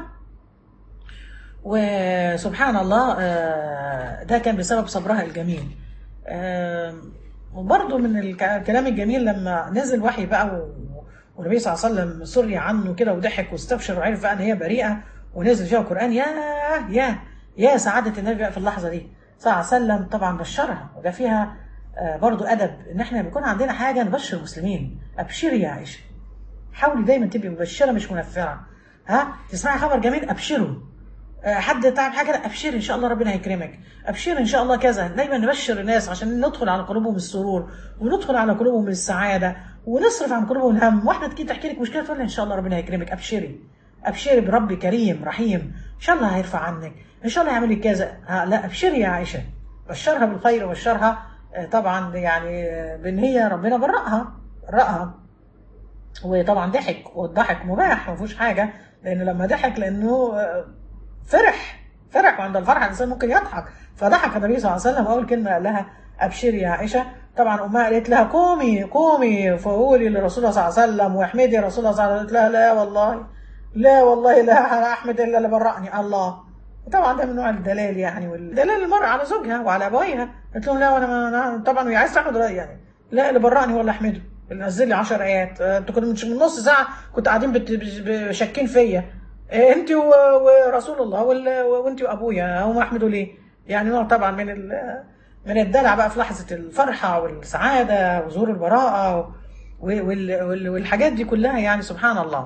وسبحان الله آه، ده كان بسبب صبرها الجميل آه، وبرضه من الك- الكلام الجميل لما نزل وحي بقى و- والنبي صلى الله عليه وسلم سري عنه كده وضحك واستبشر وعرف بقى ان هي بريئه ونزل فيها القران يا يا يا سعاده النبي بقى في اللحظه دي صلى الله عليه وسلم طبعا بشرها وده فيها آه، برضه ادب ان احنا بيكون عندنا حاجه نبشر المسلمين ابشري يا عائشه حاولي دايما تبقي مبشره مش منفره ها تسمعي خبر جميل ابشروا آه، حد تعب حاجه لا ابشري ان شاء الله ربنا هيكرمك ابشري ان شاء الله كذا دايما نبشر الناس عشان ندخل على قلوبهم السرور وندخل على قلوبهم السعاده ونصرف عن قلوبهم الهم واحده تيجي تحكي لك مشكله تقول لها ان شاء الله ربنا هيكرمك ابشري ابشري برب كريم رحيم ان شاء الله هيرفع عنك ان شاء الله هيعمل لك كذا آه لا ابشري يا عائشه بشرها بالخير وبشرها آه، طبعا يعني آه، بان هي ربنا برأها برأها وطبعا ضحك والضحك مباح ما فيهوش حاجه لانه لما ضحك لانه آه، فرح فرح وعند الفرح الانسان ممكن يضحك فضحك النبي صلى الله عليه وسلم اول كلمه قال لها ابشري يا عائشه طبعا امها قالت لها قومي قومي فقولي لرسول الله صلى الله عليه وسلم واحمدي رسول الله صلى الله عليه وسلم قالت لها لا والله لا والله لا احمد الا اللي برأني الله طبعا ده من نوع الدلال يعني والدلال المرأة على زوجها وعلى ابويها قلت لهم لا وانا ما أنا- طبعا وهي عايز تاخد رايي يعني لا اللي برأني ولا احمده اللي نزل لي 10 ايات آه، انتوا كنتوا من نص ساعه كنتوا قاعدين بت- بت- شاكين فيا انت ورسول الله وال- وانت وابويا هم احمدوا ليه؟ يعني نوع طبعا من ال- من الدلع بقى في لحظه الفرحه والسعاده وظهور البراءه و- وال- وال- والحاجات دي كلها يعني سبحان الله.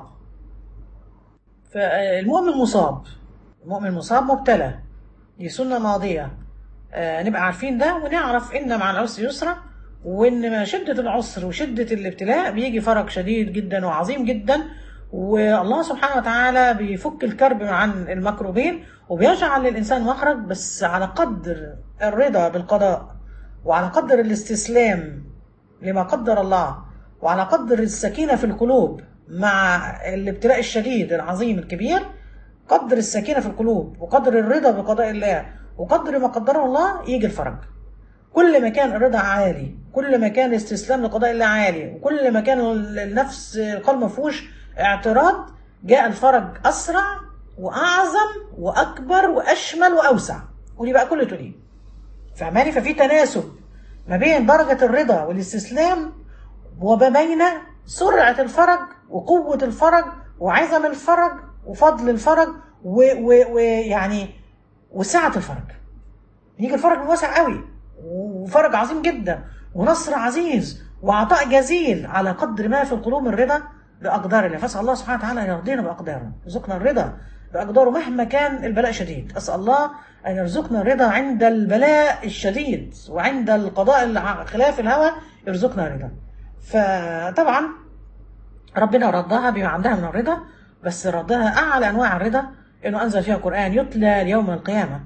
فالمؤمن مصاب المؤمن مصاب مبتلى دي سنه ماضيه آه، نبقى عارفين ده ونعرف ان مع العسر يسرا وان مع شده العسر وشده الابتلاء بيجي فرج شديد جدا وعظيم جدا والله سبحانه وتعالى بيفك الكرب عن المكروبين وبيجعل للانسان مخرج بس على قدر الرضا بالقضاء وعلى قدر الاستسلام لما قدر الله وعلى قدر السكينه في القلوب مع الابتلاء الشديد العظيم الكبير قدر السكينه في القلوب وقدر الرضا بقضاء الله وقدر ما قدره الله يجي الفرج كل ما كان الرضا عالي كل ما كان الاستسلام لقضاء الله عالي وكل ما كان النفس القلب ما فيهوش اعتراض جاء الفرج اسرع واعظم واكبر واشمل واوسع ودي بقى كل تقوليه فاهماني ففي تناسب ما بين درجه الرضا والاستسلام وما بين سرعه الفرج وقوه الفرج وعظم الفرج وفضل الفرج ويعني وسعه الفرج يجي الفرج من واسع قوي وفرج عظيم جدا ونصر عزيز وعطاء جزيل على قدر ما في القلوب من رضا باقدار الله فاسال الله سبحانه وتعالى ان يرضينا باقداره يرزقنا الرضا باقداره مهما كان البلاء شديد اسال الله ان يرزقنا الرضا عند البلاء الشديد وعند القضاء خلاف الهوى يرزقنا الرضا فطبعا ربنا رضاها بما عندها من الرضا بس ردها اعلى انواع الرضا انه انزل فيها قران يتلى ليوم القيامه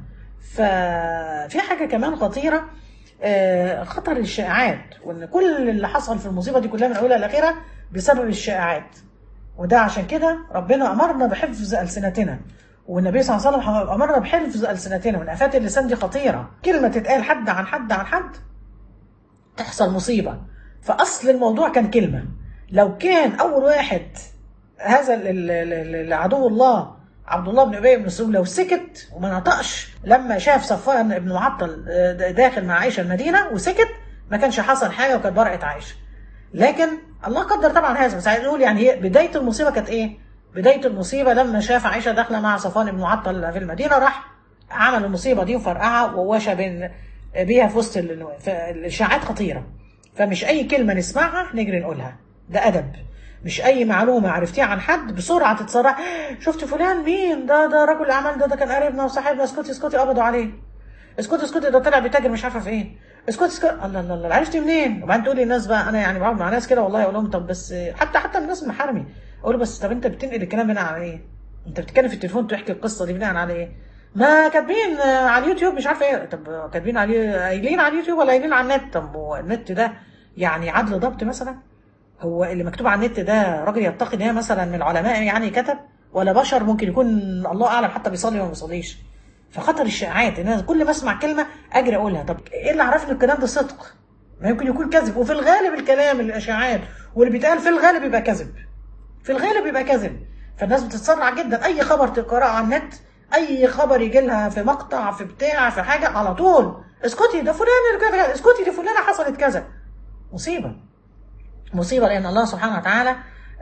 ففي حاجه كمان خطيره خطر الشائعات وان كل اللي حصل في المصيبه دي كلها من اولها لاخرها بسبب الشائعات وده عشان كده ربنا امرنا بحفظ السنتنا والنبي صلى الله عليه وسلم امرنا بحفظ السنتنا من افات اللسان دي خطيره كلمه تتقال حد عن حد عن حد تحصل مصيبه فاصل الموضوع كان كلمه لو كان اول واحد هذا عدو الله عبد الله بن ابي بن سلول لو سكت وما نطقش لما شاف صفوان بن معطل داخل مع عائشه المدينه وسكت ما كانش حصل حاجه وكانت برأت عائشه لكن الله قدر طبعا هذا بس عايز نقول يعني هي بدايه المصيبه كانت ايه؟ بدايه المصيبه لما شاف عائشه داخله مع صفوان بن معطل في المدينه راح عمل المصيبه دي وفرقعها ووشى بين بيها في وسط الاشاعات خطيره فمش اي كلمه نسمعها نجري نقولها ده ادب مش اي معلومه عرفتيها عن حد بسرعه تتسرع شفت فلان مين ده ده رجل اعمال ده ده كان قريبنا وصاحبنا اسكتي اسكتي قبضوا عليه اسكتي اسكتي ده طلع بيتاجر مش عارفه في ايه اسكتي اسكتي الله الله الله عرفتي منين وبعدين تقولي الناس بقى انا يعني بقعد مع ناس كده والله اقول لهم طب بس حتى حتى من الناس محارمي اقول له بس طب انت بتنقل الكلام بناء على ايه؟ انت بتتكلم في التليفون تحكي القصه دي بناء على ايه؟ ما كاتبين على اليوتيوب مش عارفه ايه طب كاتبين على قايلين على اليوتيوب ولا قايلين على النت طب هو النت ده يعني عدل ضبط مثلا؟ هو اللي مكتوب على النت ده راجل يتقي ان هي مثلا من العلماء يعني كتب ولا بشر ممكن يكون الله اعلم حتى بيصلي ولا ما بيصليش فخطر الشائعات ان انا كل ما اسمع كلمه اجري اقولها طب ايه اللي عرفني الكلام ده صدق ما يمكن يكون كذب وفي الغالب الكلام الاشاعات واللي بيتقال في الغالب يبقى كذب في الغالب يبقى كذب فالناس بتتسرع جدا اي خبر تقراه على النت اي خبر يجي لها في مقطع في بتاع في حاجه على طول اسكتي ده فلان اللي كذا اسكتي دي فلانه حصلت كذا مصيبه مصيبة لأن الله سبحانه وتعالى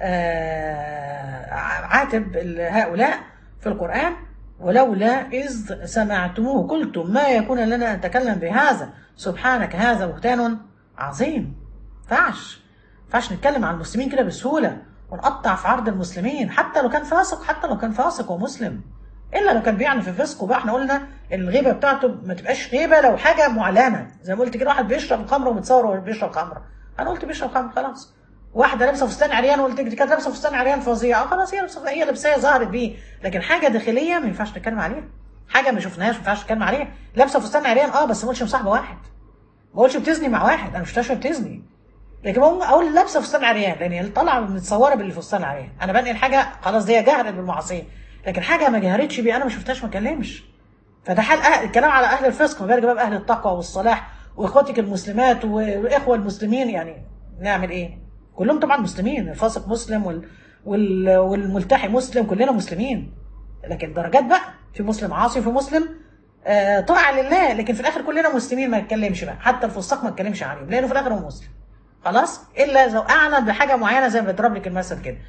عاتب هؤلاء في القرآن ولولا إذ سمعتموه قلتم ما يكون لنا أن نتكلم بهذا سبحانك هذا بهتان عظيم فعش فعش نتكلم عن المسلمين كده بسهولة ونقطع في عرض المسلمين حتى لو كان فاسق حتى لو كان فاسق ومسلم الا لو كان بيعني في فسق وبقى احنا قلنا الغيبه بتاعته ما تبقاش غيبه لو حاجه معلنه زي ما قلت كده واحد بيشرب خمره ومتصور وهو بيشرب خمره انا قلت بيشرب خمر خلاص واحده لابسه فستان عريان وقلت دي كانت لابسه فستان عريان فظيع اه خلاص هي لابسه هي لابساه ظهرت بيه لكن حاجه داخليه ما ينفعش نتكلم عليها حاجه ما شفناهاش ما ينفعش نتكلم عليها لابسه فستان عريان اه بس ما قلتش مصاحبه واحد ما قلتش بتزني مع واحد انا مش شفتهاش بتزني لكن بقول اقول لابسه فستان عريان لان هي طالعه متصوره بالفستان عريان انا بنقل حاجه خلاص دي جهرت بالمعصيه لكن حاجه ما جهرتش بيه انا ما شفتهاش ما اتكلمش فده حال أهل الكلام على اهل الفسق ما بالك بقى باهل التقوى والصلاح واخواتك المسلمات والاخوه المسلمين يعني نعمل ايه؟ كلهم طبعا مسلمين الفاسق مسلم وال... وال... والملتحي مسلم كلنا مسلمين لكن درجات بقى في مسلم عاصي وفي مسلم آه طاعة لله لكن في الاخر كلنا مسلمين ما نتكلمش بقى حتى الفساق ما نتكلمش عليهم لانه في الاخر هو مسلم خلاص الا اذا اعلن بحاجه معينه زي ما بضرب لك المثل كده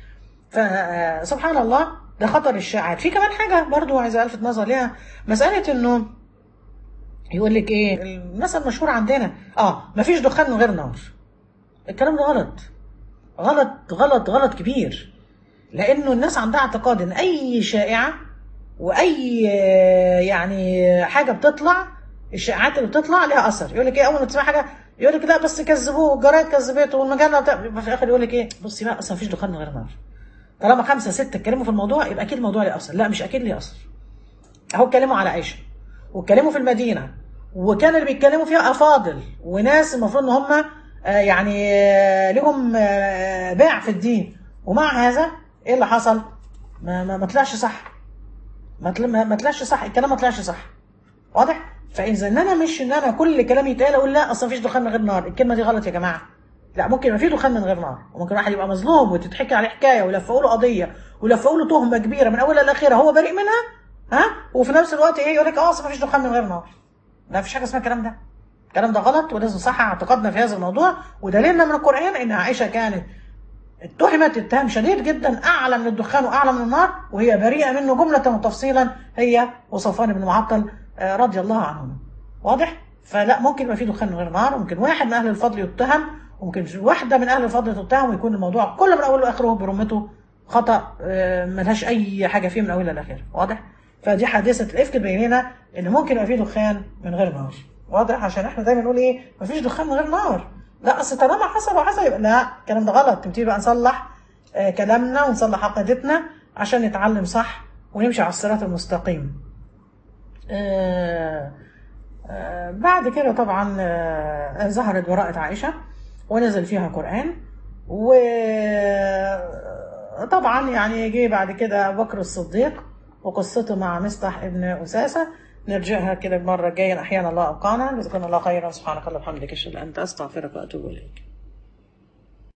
فسبحان الله ده خطر الشائعات في كمان حاجه برضو عايزه الفت نظر ليها مساله انه يقول لك ايه المثل مشهور عندنا اه مفيش دخان من غير نار الكلام ده غلط غلط غلط غلط كبير لانه الناس عندها اعتقاد ان اي شائعه واي يعني حاجه بتطلع الشائعات اللي بتطلع لها اثر يقول لك ايه اول ما تسمع حاجه يقول لك لا بس كذبوه الجرايد كذبته والمجله في الاخر يقول لك ايه بصي بقى اصلا مفيش دخان من غير نار طالما خمسه سته اتكلموا في الموضوع يبقى اكيد الموضوع ليه اثر لا مش اكيد ليه اثر اهو اتكلموا على عائشه واتكلموا في المدينه وكان اللي بيتكلموا فيها افاضل وناس المفروض ان هم يعني لهم باع في الدين ومع هذا ايه اللي حصل؟ ما ما, ما طلعش صح ما, ما طلعش صح الكلام ما طلعش صح واضح؟ فاذا ان انا مش ان انا كل كلام يتقال اقول لا اصلا مفيش دخان من غير نار الكلمه دي غلط يا جماعه لا ممكن يبقى في دخان من غير نار وممكن واحد يبقى مظلوم وتتحكي عليه حكايه ويلفقوا له قضيه ويلفقوا له تهمه كبيره من اولها لاخرها هو بريء منها ها وفي نفس الوقت ايه يقول لك اه اصلا مفيش دخان من غير نار لا مفيش حاجه اسمها الكلام ده الكلام ده غلط ولازم نصحح اعتقادنا في هذا الموضوع ودليلنا من القران ان عائشه كانت اتهمت اتهام شديد جدا اعلى من الدخان واعلى من النار وهي بريئه منه جمله وتفصيلا هي وصفوان بن معطل آه، رضي الله عنهم واضح فلا ممكن يبقى في دخان من غير نار ممكن واحد من اهل الفضل يتهم وممكن واحده من اهل الفضل تتهم ويكون الموضوع كله من اوله لاخره برمته خطا آه، ملهاش اي حاجه فيه من اولها لاخرها واضح فدي حادثه الافك تبين لنا ان ممكن يبقى في دخان من غير نار واضح عشان احنا دايما نقول ايه مفيش دخان من غير نار لا اصل طالما حصل وحصل يبقى لا الكلام ده غلط نبتدي بقى نصلح آه، كلامنا ونصلح عقيدتنا عشان نتعلم صح ونمشي على الصراط المستقيم آه، آه، بعد كده طبعا آه، ظهرت براءة عائشة ونزل فيها قرآن وطبعا يعني جه بعد كده أبو بكر الصديق وقصته مع مصطح ابن أساسة نرجعها كده المرة الجاية أحيانا الله أبقانا جزاكم الله خيرا سبحانك اللهم وبحمدك أشهد أن لا إله إلا أنت أستغفرك وأتوب إليك